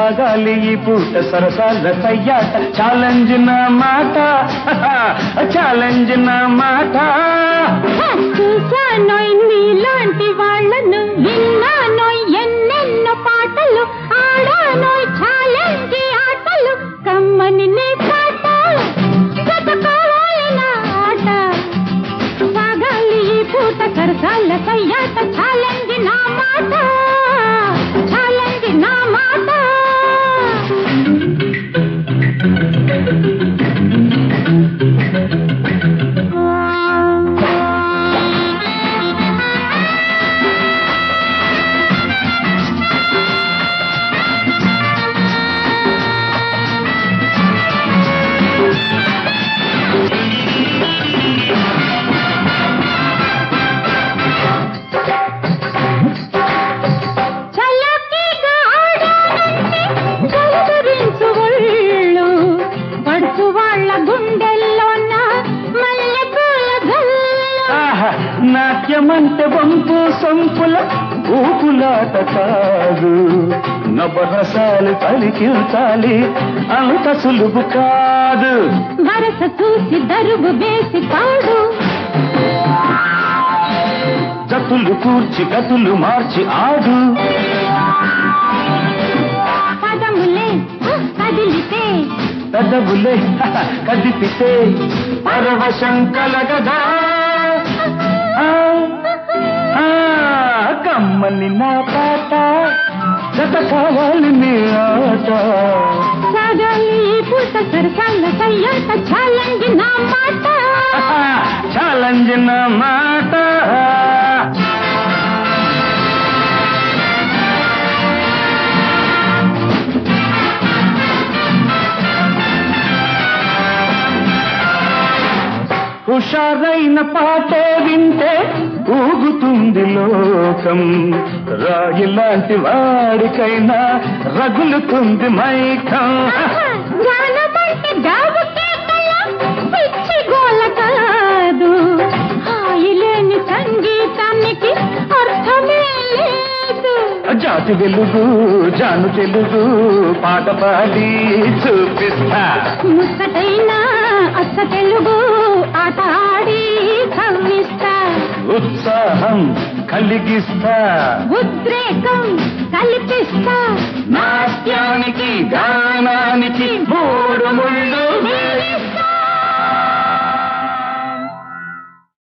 సాగాలి ఈ పూట సరసాల సయ్యాట ఛాలెంజ్ నా మాట ఛాలెంజ్ నా మాట చూసానోయ్ నీలాంటి వాళ్ళను విన్నానోయ్ ఎన్నెన్నో పాటలు ఆడానోయ్ ఛాలెంజ్ ఆటలు కమ్మని నీ పాట జతకావాలి నా ఆట సాగాలి ఈ పూట సరసాల సయ్యాట ఛాలెంజ్ నా మాట ఛాలెంజ్ నా మాట చల్లకిగా ఆడానంటే కలవరించు ఒళ్ళు పడుచు వాళ్ళ గుండెల్లోన మల్లెపూల గల్లు ఆహా, నాట్యమంటే వంపు సొంపుల ఊపులాట కాదు నవరసాలు పలికించాలి అంత సులువు కాదు వరస చూసి దరువు వేసి పాడు జతులు కూర్చి గతులు మార్చి ఆడు పదములే కదిలితే పెదవులే కదిపితే పరవశం కలగదా ఆ, ఆ, కమ్మని నా పాట జత కావాలి నీ ఆట సాగాలి ఈ పూట సరసాల సయ్యాట ఛాలెంజ్ నా మాట ఛాలెంజ్ నా మాట హుషారైన పాటే వింటే ఊగుతుంది లోకం రాయి లాంటి వాడికైనా రగులుతుంది మైకం జ్ఞానమంటే జాబు కేకల పిచ్చి గోల కాదు హాయి లేని సంగీతానికి అర్థమే లేదు జాతి వెలుగు జాను తెలుగు పాట పాడి చూపిస్తా ముచ్చటైన అచ్చ తెలుగు ఆట ఆడి కవ్విస్తా ఉత్సాహం కలిగిస్తా ఉద్రేకం కల్పిస్తా నాట్యానికి గానానికి